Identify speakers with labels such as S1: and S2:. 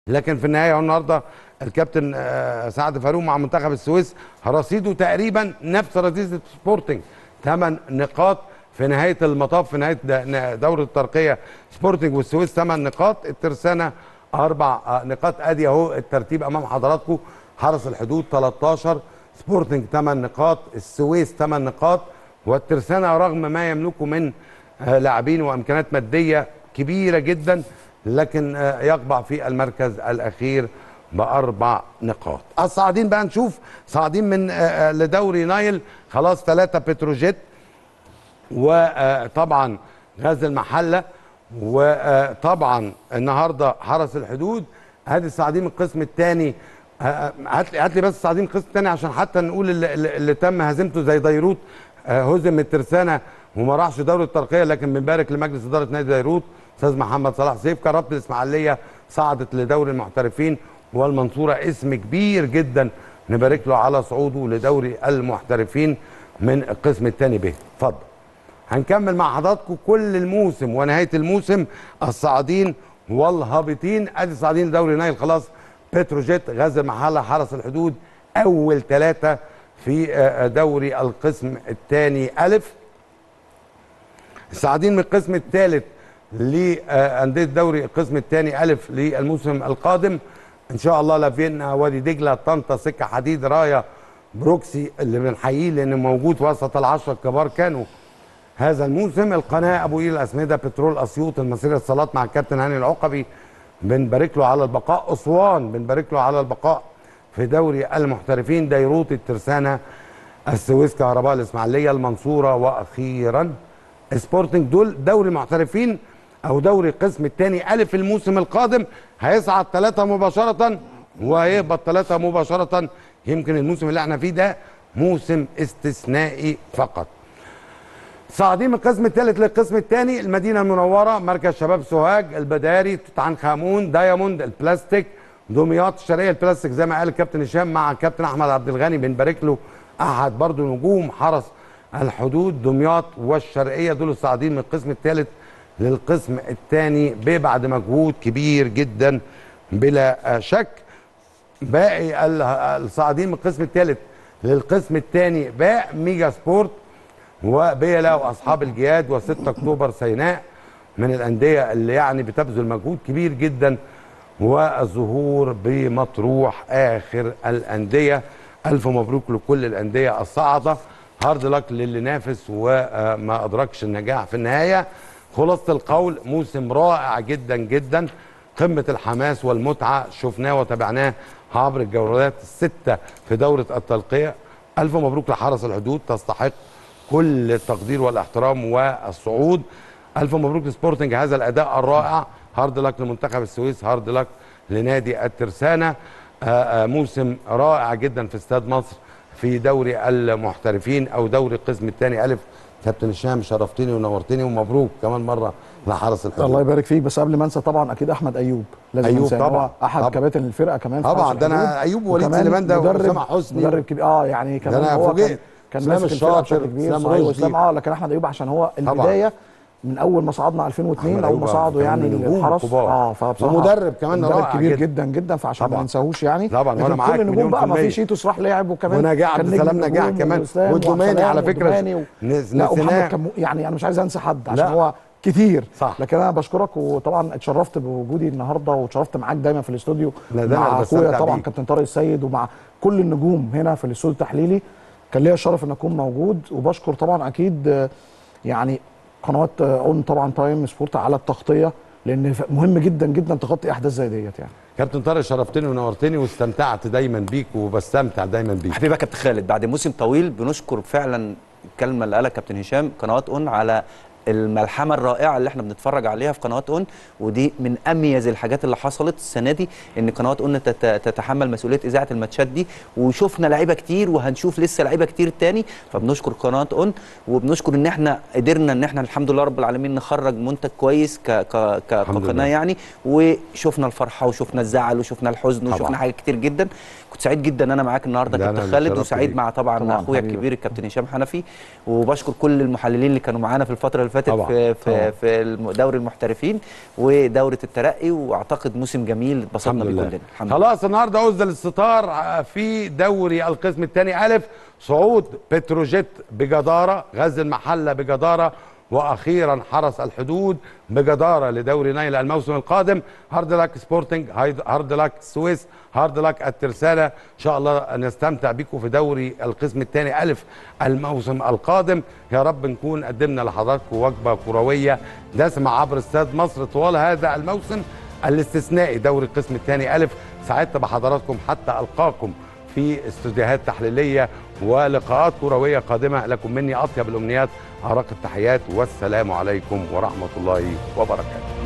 S1: لكن في النهايه هو النهارده الكابتن آه، سعد فاروق مع منتخب السويس رصيده تقريبا نفس رصيد سبورتنج ثمان نقاط في نهايه المطاف في نهايه د- دوره الترقيه سبورتنج والسويس ثمان نقاط الترسانه اربع آه، نقاط ادي اهو الترتيب امام حضراتكم حرس الحدود 13 سبورتنج 8 نقاط السويس 8 نقاط والترسانه رغم ما يملكه من آه، لاعبين وامكانيات ماديه كبيره جدا لكن آه، يقبع في المركز الاخير باربع نقاط الصاعدين بقى نشوف صاعدين من آه، آه، لدوري نايل خلاص ثلاثه بتروجيت وطبعا غاز المحله وطبعا النهارده حرس الحدود ادي الصاعدين من القسم الثاني هات لي هات لي بس الصاعدين من القسم الثاني عشان حتى نقول اللي, اللي اللي تم هزيمته زي ديروت آه، هزم من الترسانه وما راحش دوري الترقيه لكن بنبارك لمجلس اداره نادي ديروت استاذ محمد صلاح سيف كرابه الاسماعيليه صعدت لدوري المحترفين والمنصوره اسم كبير جدا نبارك له على صعوده لدوري المحترفين من القسم الثاني به اتفضل هنكمل مع حضراتكم كل الموسم ونهايه الموسم الصاعدين والهابطين ادي صاعدين لدوري نايل خلاص بتروجيت غزل محله حرس الحدود اول ثلاثه في آه، دوري القسم الثاني الف الصاعدين من القسم الثالث لانديه دوري القسم الثاني الف للموسم القادم ان شاء الله لافينا وادي دجله طنطا سكه حديد رايه بروكسي اللي بنحييه لانه موجود وسط العشره الكبار كانوا هذا الموسم القناه ابو قير الاسمده بترول اسيوط المسيره الصالات مع الكابتن هاني العقبي بنبارك له على البقاء اسوان بنبارك له على البقاء في دوري المحترفين ديروت الترسانه السويس كهرباء الاسماعيليه المنصوره واخيرا سبورتنج دول دوري المحترفين او دوري القسم الثاني الف الموسم القادم هيصعد ثلاثه مباشره وهيهبط ثلاثه مباشره يمكن الموسم اللي احنا فيه ده موسم استثنائي فقط صاعدين من القسم الثالث للقسم الثاني المدينه المنوره مركز شباب سوهاج البداري توت عنخ امون دايموند البلاستيك دمياط الشرقيه البلاستيك زي ما قال الكابتن هشام مع الكابتن احمد عبد الغني بنبارك له احد برضه نجوم حرس الحدود دمياط والشرقيه دول الصاعدين من القسم الثالث للقسم الثاني بعد مجهود كبير جدا بلا شك باقي ال- الصاعدين من القسم الثالث للقسم الثاني باء ميجا سبورت وبيلا واصحاب الجياد و6 اكتوبر سيناء من الانديه اللي يعني بتبذل مجهود كبير جدا والظهور بمطروح اخر الانديه الف مبروك لكل الانديه الصاعده هارد لك للي نافس وما ادركش النجاح في النهايه خلاصه القول موسم رائع جدا جدا قمه الحماس والمتعه شفناه وتابعناه عبر الجولات السته في دوره التلقيه الف مبروك لحرس الحدود تستحق كل التقدير والاحترام والصعود الف مبروك لسبورتنج هذا الاداء الرائع هارد لك لمنتخب السويس هارد لك لنادي الترسانه آه، آه، موسم رائع جدا في استاد مصر في دوري المحترفين او دوري القسم الثاني الف كابتن هشام شرفتني ونورتني ومبروك كمان مره لحرس الحدود
S2: الله يبارك فيك بس قبل ما انسى طبعا اكيد احمد ايوب لازم
S1: أيوب
S2: ننساه.
S1: طبعا.
S2: هو احد
S1: طبعا.
S2: كباتن الفرقه كمان في
S1: طبعا،
S2: حرس
S1: ده أنا
S2: الحدود.
S1: أيوب وليد
S2: وكمان
S1: سليمان ده
S2: مدرب-
S1: وأسامة حسني.
S2: مدرب كبير اه يعني كمان
S1: أنا
S2: هو
S1: فوجئت.
S2: كان كان
S1: إسلام
S2: ماسك الفرقه
S1: الشاطر،
S2: بشكل كبير
S1: إسلام
S2: صحيح
S1: رشدي.
S2: واسلام اه لكن احمد ايوب عشان هو
S1: طبعا.
S2: البدايه من اول ما صعدنا 2002
S1: أحمد
S2: اول ما
S1: أيوب
S2: صعدوا
S1: كان
S2: يعني
S1: من النجوم
S2: الحرس
S1: الكبار.
S2: اه فبصراحه
S1: ومدرب كمان
S2: مدرب
S1: رائع
S2: كبير
S1: جدا.
S2: جدا جدا فعشان ما
S1: طبعا.
S2: ننساهوش يعني
S1: طبعا، وأنا
S2: لكن
S1: معاك
S2: كل النجوم
S1: مليون
S2: بقى
S1: في
S2: ما في
S1: المية.
S2: شيتوس راح لعب وكمان
S1: ونجاح
S2: كان
S1: عبد
S2: نجم
S1: السلام نجاح
S2: نجوم
S1: كمان.
S2: وإسلام
S1: والدوماني
S2: وعبد
S1: على
S2: السلام
S1: فكرة
S2: والدوماني و...
S1: نس-
S2: لا ومحمد
S1: نسيناه.
S2: كان م- يعني انا مش عايز انسى حد عشان
S1: لا.
S2: هو كتير
S1: صح.
S2: لكن انا بشكرك وطبعا اتشرفت بوجودي النهارده واتشرفت معاك دايما في الاستوديو
S1: لا، ده أنا
S2: مع
S1: بستمتع
S2: اخويا طبعا
S1: بيك.
S2: كابتن طارق السيد ومع كل النجوم هنا في الاستوديو التحليلي كان ليا الشرف ان اكون موجود وبشكر طبعا اكيد آه، يعني قنوات اون طبعا تايم سبورت على التغطيه لان ف- مهم جدا جدا تغطي احداث زي ديت يعني
S1: كابتن طارق شرفتني ونورتني واستمتعت دايما بيك وبستمتع دايما بيك
S3: حبيبي يا كابتن خالد بعد موسم طويل بنشكر فعلا الكلمه اللي قالها كابتن هشام قنوات اون على الملحمه الرائعه اللي احنا بنتفرج عليها في قنوات اون ودي من اميز الحاجات اللي حصلت السنه دي ان قنوات اون تت- تتحمل مسؤوليه اذاعه الماتشات دي وشفنا لعيبه كتير وهنشوف لسه لعيبه كتير تاني فبنشكر قنوات اون وبنشكر ان احنا قدرنا ان احنا الحمد لله رب العالمين نخرج منتج كويس ك ك ك
S1: الحمد
S3: كقناه
S1: لله.
S3: يعني وشفنا الفرحه وشفنا الزعل وشفنا الحزن
S1: طبعا.
S3: وشفنا حاجات كتير جدا كنت سعيد جدا ان انا معاك النهارده
S1: ده أنا
S3: كابتن
S1: اللي
S3: خالد
S1: اتشرفت
S3: وسعيد
S1: بيك.
S3: مع طبعا
S2: طبعاً
S3: اخويا
S2: حبيبي.
S3: الكبير الكابتن هشام حنفي وبشكر كل المحللين اللي كانوا معانا في الفتره اللي اللي فاتت
S1: طبعاً،
S3: في في
S1: طبعاً.
S3: في الم- دوري المحترفين ودوره الترقي واعتقد موسم جميل اتبسطنا
S1: الحمد
S3: بيه
S1: لله
S3: كلنا الحمد لله
S1: خلاص النهارده أزل الستار في دوري القسم الثاني ألف صعود بتروجيت بجدارة غزل المحلة بجدارة واخيرا حرس الحدود بجداره لدوري نيل الموسم القادم هارد لاك سبورتنج هايد- هارد لاك السويس هارد لاك الترسانه ان شاء الله نستمتع بكم في دوري القسم الثاني الف الموسم القادم يا رب نكون قدمنا لحضراتكم وجبه كرويه دسمه عبر استاد مصر طوال هذا الموسم الاستثنائي دوري القسم الثاني الف سعدت بحضراتكم حتى القاكم في استوديوهات تحليليه ولقاءات كرويه قادمه لكم مني اطيب الامنيات ارق التحيات والسلام عليكم ورحمه الله وبركاته